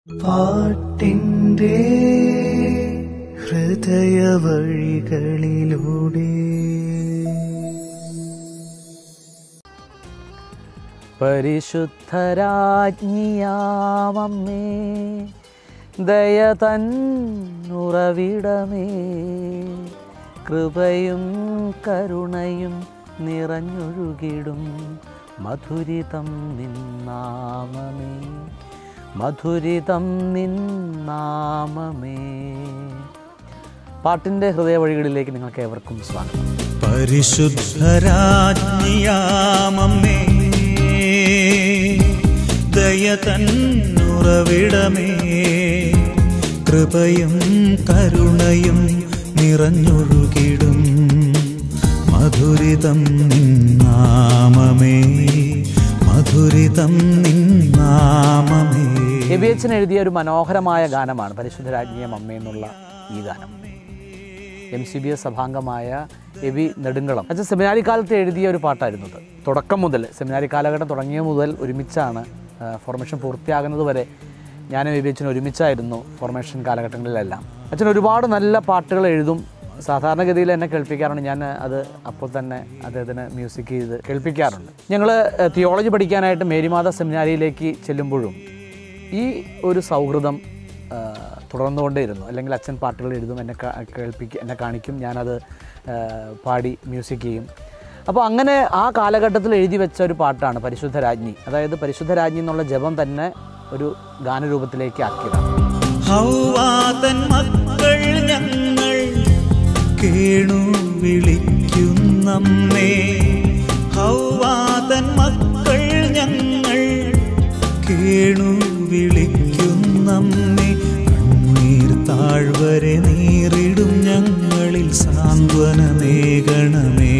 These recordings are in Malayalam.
പാട്ടിൻ്റെ ഹൃദയവഴികളിലൂടെ പരിശുദ്ധരാജ്ഞിയാമമ്മേ ദയ തന്നുറവിടമേ കൃപയും കരുണയും നിറഞ്ഞൊഴുകിടും മധുരിതം നിന്നാമമേ മധുരിതം നിന്നാമമേ പാട്ടിൻ്റെ ഹൃദയവഴികളിലേക്ക് നിങ്ങൾക്ക് ഏവർക്കും സ്വാഗതം പരിശുദ്ധരാജ്ഞിയാമമ്മേ ദയ തന്നുറവിടമേ കൃപയും കരുണയും നിറഞ്ഞൊഴുകിടും മധുരിതം നിന്നാമമേ മധുരിതം നിന്നാമമേ എബി എച്ചൻ എഴുതിയ ഒരു മനോഹരമായ ഗാനമാണ് പരിശുദ്ധരാജ്ഞിയം അമ്മ എന്നുള്ള ഈ ഗാനം എം സി ബി എസ് സഭാംഗമായ എബി നെടുങ്കളം അച്ഛൻ സെമിനാരി കാലത്ത് എഴുതിയ ഒരു പാട്ടായിരുന്നു ഇത് തുടക്കം മുതൽ സെമിനാരി കാലഘട്ടം തുടങ്ങിയ മുതൽ ഒരുമിച്ചാണ് ആ, ഫോർമേഷൻ പൂർത്തിയാകുന്നത് വരെ ഞാനും എബി അച്ഛൻ ഒരുമിച്ചായിരുന്നു ഫോർമേഷൻ കാലഘട്ടങ്ങളിലെല്ലാം അച്ഛൻ ഒരുപാട് നല്ല പാട്ടുകൾ എഴുതും സാധാരണഗതിയിൽ എന്നെ കേൾപ്പിക്കാറുണ്ട് ഞാൻ അത് അപ്പോൾ തന്നെ അദ്ദേഹത്തിന് മ്യൂസിക് ചെയ്ത് കേൾപ്പിക്കാറുണ്ട് ഞങ്ങൾ തിയോളജി പഠിക്കാനായിട്ട് മേരിമാത സെമിനാരിയിലേക്ക് ചെല്ലുമ്പോഴും ഈ ഒരു സൗഹൃദം ആ, തുടർന്നുകൊണ്ടേയിരുന്നു അല്ലെങ്കിൽ അച്ഛൻ പാട്ടുകൾ എഴുതും എന്നെ കാ- കേൾപ്പിക്കും എന്നെ കാണിക്കും ഞാനത് ആ, പാടി മ്യൂസിക് ചെയ്യും അപ്പോൾ അങ്ങനെ ആ കാലഘട്ടത്തിൽ എഴുതി വെച്ച ഒരു പാട്ടാണ് പരിശുദ്ധ രാജ്ഞി അതായത് പരിശുദ്ധ രാജ്ഞി എന്നുള്ള ജപം തന്നെ ഒരു ഗാനരൂപത്തിലേക്ക് ആക്കിയതാണ് ഹൗവാതൻ മക്കൾ ഞങ്ങൾ കേണു വിളിക്കുന്നമ്മേ ഹൗവാതൻ മക്കൾ ഞങ്ങൾ കേണു വിളിക്കുന്നമ്മേ കണ്ണീർ താഴ്വരെ നീറിടും ഞങ്ങളിൽ സാന്ത്വന നേകണമേ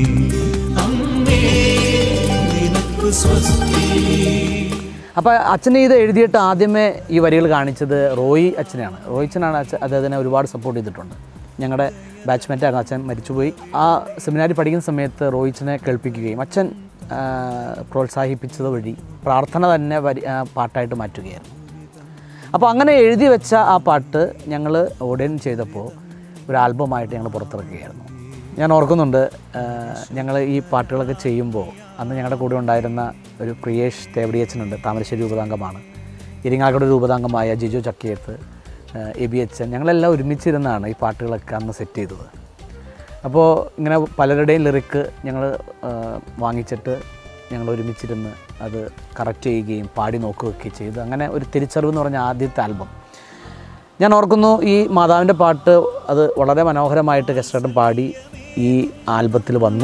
അമ്മേ നിനക്ക് സ്വസ്തി അപ്പോൾ അച്ഛനെ ഇത് എഴുതിയിട്ട് ആദ്യമേ ഈ വരികൾ കാണിച്ചത് റോയി അച്ഛനെയാണ് റോയി അച്ഛനാണ് അച്ഛൻ അദ്ദേഹത്തിനെ ഒരുപാട് സപ്പോർട്ട് ചെയ്തിട്ടുണ്ട് ഞങ്ങളുടെ ബാച്ച്മേറ്റ് ആയിരുന്നു അച്ഛൻ മരിച്ചുപോയി ആ സെമിനാരി പഠിക്കുന്ന സമയത്ത് റോയിച്ചനെ കേൾപ്പിക്കുകയും അച്ഛൻ ആ, പ്രോത്സാഹിപ്പിച്ചത് വഴി പ്രാർത്ഥന തന്നെ വരി ആ, പാട്ടായിട്ട് മാറ്റുകയായിരുന്നു അപ്പോൾ അങ്ങനെ എഴുതി വെച്ച ആ പാട്ട് ഞങ്ങൾ ഓഡിയൻ ചെയ്തപ്പോൾ ഒരു ആൽബമായിട്ട് ഞങ്ങൾ പുറത്തിറക്കുകയായിരുന്നു ഞാൻ ഓർക്കുന്നുണ്ട് ഞങ്ങൾ ഈ പാട്ടുകളൊക്കെ ചെയ്യുമ്പോൾ അന്ന് ഞങ്ങളുടെ കൂടെ ഉണ്ടായിരുന്ന ഒരു പ്രിയേഷ് തേവടിയച്ചനുണ്ട് താമരശ്ശേരി രൂപതാംഗമാണ് ഇരിങ്ങാലക്കുട രൂപതാംഗമായ ജിജു ചക്കിയത്ത് എബി അച്ഛൻ ഞങ്ങളെല്ലാം ഒരുമിച്ചിരുന്നാണ് ഈ പാട്ടുകളൊക്കെ അന്ന് സെറ്റ് ചെയ്തത് അപ്പോൾ ഇങ്ങനെ പലരുടെയും ലിറിക്ക് ഞങ്ങൾ വാങ്ങിച്ചിട്ട് ഞങ്ങൾ ഒരുമിച്ചിരുന്ന് അത് കറക്റ്റ് ചെയ്യുകയും പാടി നോക്കുകയൊക്കെ ചെയ്ത് അങ്ങനെ ഒരു തിരിച്ചറിവ് എന്ന് പറഞ്ഞ ആദ്യത്തെ ആൽബം ഞാൻ ഓർക്കുന്നു ഈ മാതാവിൻ്റെ പാട്ട് അത് വളരെ മനോഹരമായിട്ട് കെസ്റ്റേട്ടൻ പാടി ഈ ആൽബത്തിൽ വന്നു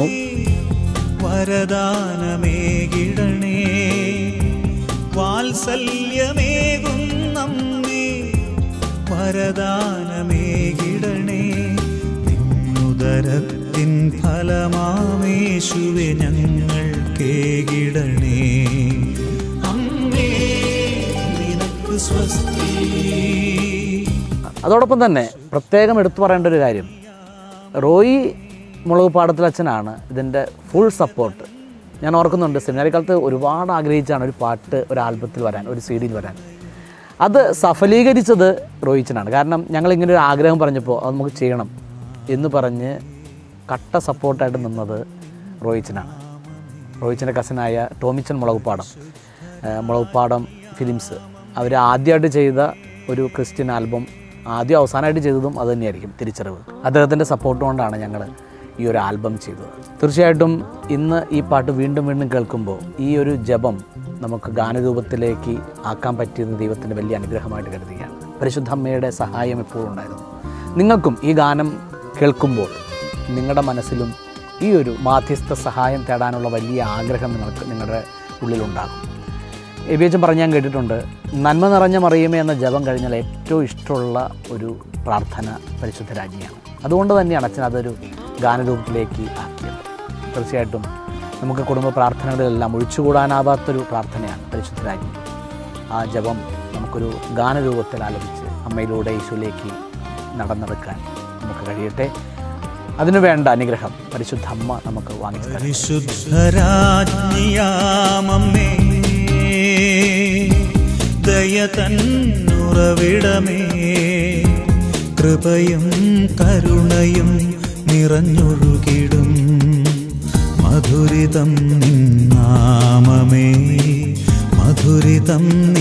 വരദാനമേകിടണേ വാത്സല്യമേകും നമ്മെ വരദാനമേകിടണേ നിന്നുദരത്തിൻ ഫലമാമേശുവെ ഞങ്ങൾ കേകിടണേ അമ്മേ നിനക്ക് സ്വസ്തി അതോടൊപ്പം തന്നെ പ്രത്യേകം എടുത്തു പറയേണ്ട ഒരു കാര്യം റോയി മുളക് പാടത്തിൽ അച്ഛനാണ് ഇതിൻ്റെ ഫുൾ സപ്പോർട്ട് ഞാൻ ഓർക്കുന്നുണ്ട് സെമിനാരി കാലത്ത് ഒരുപാട് ആഗ്രഹിച്ചാണ് ഒരു പാട്ട് ഒരു ആൽബത്തിൽ വരാൻ ഒരു സി ഡിയിൽ വരാൻ അത് സഫലീകരിച്ചത് റോയിച്ചനാണ് കാരണം ഞങ്ങൾ ഇങ്ങനെ ഒരു ആഗ്രഹം പറഞ്ഞപ്പോൾ അത് നമുക്ക് ചെയ്യണം എന്ന് പറഞ്ഞ് കട്ട സപ്പോർട്ടായിട്ട് നിന്നത് റോയിച്ചനാണ് റോയിച്ചൻ്റെ കസിനായ ടോമിച്ചൻ മുളകുപ്പാടം ഏഹ് മുളകുപ്പാടം ഫിലിംസ് അവർ ആദ്യമായിട്ട് ചെയ്ത ഒരു ക്രിസ്ത്യൻ ആൽബം ആദ്യം അവസാനമായിട്ട് ചെയ്തതും അത് തന്നെയായിരിക്കും തിരിച്ചറിവ് അദ്ദേഹത്തിൻ്റെ സപ്പോർട്ട് കൊണ്ടാണ് ഞങ്ങൾ ഈ ഒരു ആൽബം ചെയ്തത് തീർച്ചയായിട്ടും ഇന്ന് ഈ പാട്ട് വീണ്ടും വീണ്ടും കേൾക്കുമ്പോൾ ഈ ഒരു ജപം നമുക്ക് ഗാനരൂപത്തിലേക്ക് ആക്കാൻ പറ്റിയത് ദൈവത്തിൻ്റെ വലിയ അനുഗ്രഹമായിട്ട് കരുതുകയാണ് പരിശുദ്ധ അമ്മയുടെ സഹായം എപ്പോഴും ഉണ്ടായിരുന്നു നിങ്ങൾക്കും ഈ ഗാനം കേൾക്കുമ്പോൾ നിങ്ങളുടെ മനസ്സിലും ഈ ഒരു മാധ്യസ്ഥ സഹായം തേടാനുള്ള വലിയ ആഗ്രഹം നിങ്ങൾക്ക് നിങ്ങളുടെ ഉള്ളിലുണ്ടാകും എബിയച്ചൻ പറഞ്ഞ് ഞാൻ കേട്ടിട്ടുണ്ട് നന്മ നിറഞ്ഞ മറിയുമേ എന്ന ജപം കഴിഞ്ഞാൽ ഏറ്റവും ഇഷ്ടമുള്ള ഒരു പ്രാർത്ഥന പരിശുദ്ധ രാജ്ഞിയാണ് അതുകൊണ്ട് തന്നെയാണ് അച്ഛൻ അതൊരു ഗാനരൂപത്തിലേക്ക് ആക്കിയത് തീർച്ചയായിട്ടും നമുക്ക് കുടുംബ പ്രാർത്ഥനകളിലെല്ലാം ഒഴിച്ചുകൂടാനാവാത്തൊരു പ്രാർത്ഥനയാണ് പരിശുദ്ധ രാജ്ഞി ആ ജപം നമുക്കൊരു ഗാനരൂപത്തിൽ ആലപിച്ച് അമ്മയിലൂടെ യേശുവിലേക്ക് നടന്നെടുക്കാൻ നമുക്ക് കഴിയട്ടെ അതിനു വേണ്ട അനുഗ്രഹം പരിശുദ്ധ അമ്മ നമുക്ക് വാങ്ങിച്ചു തരട്ടെ. പരിശുദ്ധരാജ്ഞിയാമമ്മേ ദയ തന്നുറവിടമേ കൃപയും കരുണയും നിറഞ്ഞൊഴുകിടും മധുരിതം നിന്നാമമേ മധുരിതം